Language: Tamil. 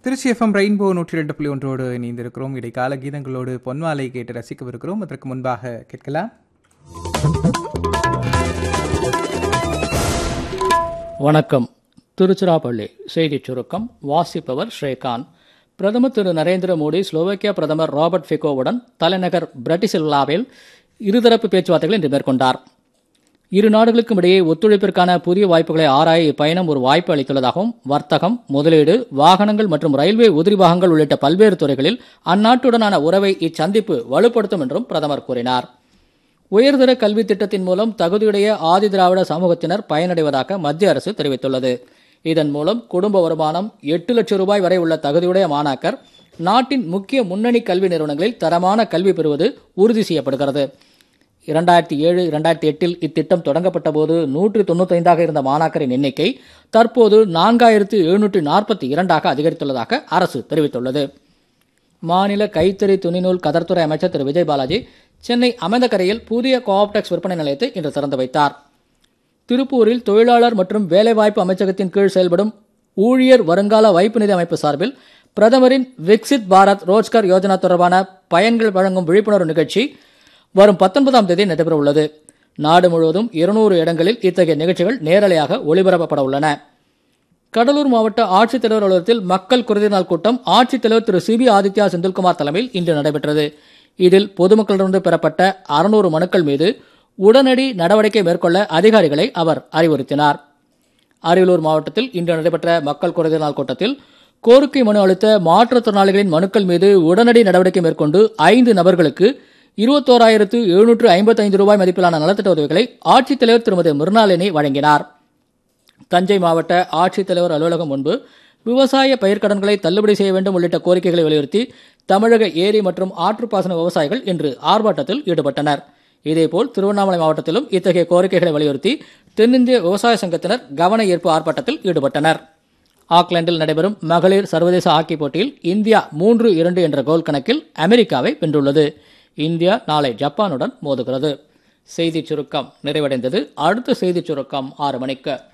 திருச்சி எஃப்எம் ரெயின்போ நூற்றி ரெண்டு புள்ளி ஒன்றோடு இணைந்திருக்கிறோம் இடைக்கால கீதங்களோடு பொன்மாலை கேட்டு ரசிக்கவிருக்கிறோம் அதற்கு முன்பாக கேட்கலாம் வணக்கம் திருச்சிராப்பள்ளி செய்திச் சுருக்கம் வாசிப்பவர் ஸ்ரீகாந்த் பிரதமர் திரு நரேந்திர மோடி ஸ்லோவேக்கியா பிரதமர் ராபர்ட் ஃபிகோவுடன் தலைநகர் பிரட்டிசில்லாவில் இருதரப்பு பேச்சுவார்த்தைகளை இன்று மேற்கொண்டார் இரு நாடுகளுக்கும் இடையே ஒத்துழைப்பிற்கான புதிய வாய்ப்புகளை ஆராய இப்பயணம் ஒரு வாய்ப்பு அளித்துள்ளதாகவும் வர்த்தகம் முதலீடு வாகனங்கள் மற்றும் ரயில்வே உதிரி பாகங்கள் உள்ளிட்ட பல்வேறு துறைகளில் அந்நாட்டுடனான உறவை இச்சந்திப்பு வலுப்படுத்தும் என்றும் பிரதமர் கூறினார் உயர்தர கல்வி திட்டத்தின் மூலம் தகுதியுடைய ஆதி திராவிட சமூகத்தினர் பயனடைவதாக மத்திய அரசு தெரிவித்துள்ளது இதன் மூலம் குடும்ப வருமானம் எட்டு லட்சம் ரூபாய் வரை உள்ள தகுதியுடைய மாணாக்கர் நாட்டின் முக்கிய முன்னணி கல்வி நிறுவனங்களில் தரமான கல்வி பெறுவது உறுதி செய்யப்படுகிறது இரண்டாயிரத்தி ஏழு இரண்டாயிரத்தி எட்டில் இத்திட்டம் தொடங்கப்பட்ட போது நூற்றி தொண்ணூத்தைந்தாக இருந்த மாணாக்கரின் எண்ணிக்கை தற்போது நான்காயிரத்து எழுநூற்றி நாற்பத்தி இரண்டாக அதிகரித்துள்ளதாக அரசு தெரிவித்துள்ளது மாநில கைத்தறி துணிநூல் கதர்த்துறை அமைச்சர் திரு விஜய் பாலாஜி சென்னை அமைந்தகரையில் புதிய கோஆப்டெக்ஸ் விற்பனை நிலையத்தை இன்று திறந்து வைத்தார் திருப்பூரில் தொழிலாளர் மற்றும் வேலைவாய்ப்பு அமைச்சகத்தின் கீழ் செயல்படும் ஊழியர் வருங்கால வைப்பு நிதி அமைப்பு சார்பில் பிரதமரின் விக்சித் பாரத் ரோஜ்கர் யோஜனா தொடர்பான பயன்கள் வழங்கும் விழிப்புணர்வு நிகழ்ச்சி வரும் பத்தொன்பதாம் தேதி நடைபெற உள்ளது நாடு முழுவதும் இருநூறு இடங்களில் இத்தகைய நிகழ்ச்சிகள் நேரலையாக ஒளிபரப்பப்பட உள்ளன கடலூர் மாவட்ட ஆட்சித்தலைவர் அலுவலகத்தில் மக்கள் குறைதீர் நாள் கூட்டம் ஆட்சித்தலைவர் திரு சி பி ஆதித்யா செந்தில்குமார் தலைமையில் இன்று நடைபெற்றது இதில் பொதுமக்களிடமிருந்து பெறப்பட்ட அறுநூறு மனுக்கள் மீது உடனடி நடவடிக்கை மேற்கொள்ள அதிகாரிகளை அவர் அறிவுறுத்தினார் அரியலூர் மாவட்டத்தில் இன்று நடைபெற்ற மக்கள் குறைதீர் நாள் கூட்டத்தில் கோரிக்கை மனு அளித்த மாற்றுத்திறனாளிகளின் மனுக்கள் மீது உடனடி நடவடிக்கை மேற்கொண்டு ஐந்து நபர்களுக்கு இருபத்தோராயிரத்து எழுநூற்று ஐம்பத்தைந்து ரூபாய் மதிப்பிலான நலத்திட்ட உதவிகளை ஆட்சித்தலைவர் திருமதி மிருணாளினி வழங்கினார் தஞ்சை மாவட்ட ஆட்சித்தலைவர் அலுவலகம் முன்பு விவசாய பயிர்க்கடன்களை தள்ளுபடி செய்ய வேண்டும் உள்ளிட்ட கோரிக்கைகளை வலியுறுத்தி தமிழக ஏரி மற்றும் ஆற்றுப்பாசன விவசாயிகள் இன்று ஆர்ப்பாட்டத்தில் ஈடுபட்டனர் இதேபோல் திருவண்ணாமலை மாவட்டத்திலும் இத்தகைய கோரிக்கைகளை வலியுறுத்தி தென்னிந்திய விவசாய சங்கத்தினர் கவன ஈர்ப்பு ஆர்ப்பாட்டத்தில் ஈடுபட்டனர் ஆக்லாந்தில் நடைபெறும் மகளிர் சர்வதேச ஹாக்கி போட்டியில் இந்தியா மூன்று இரண்டு என்ற கோல் கணக்கில் அமெரிக்காவை வென்றுள்ளது இந்தியா நாளை ஜப்பானுடன் மோதுகிறது செய்திச் சுருக்கம் நிறைவடைந்தது அடுத்த செய்திச் சுருக்கம் ஆறு மணிக்கு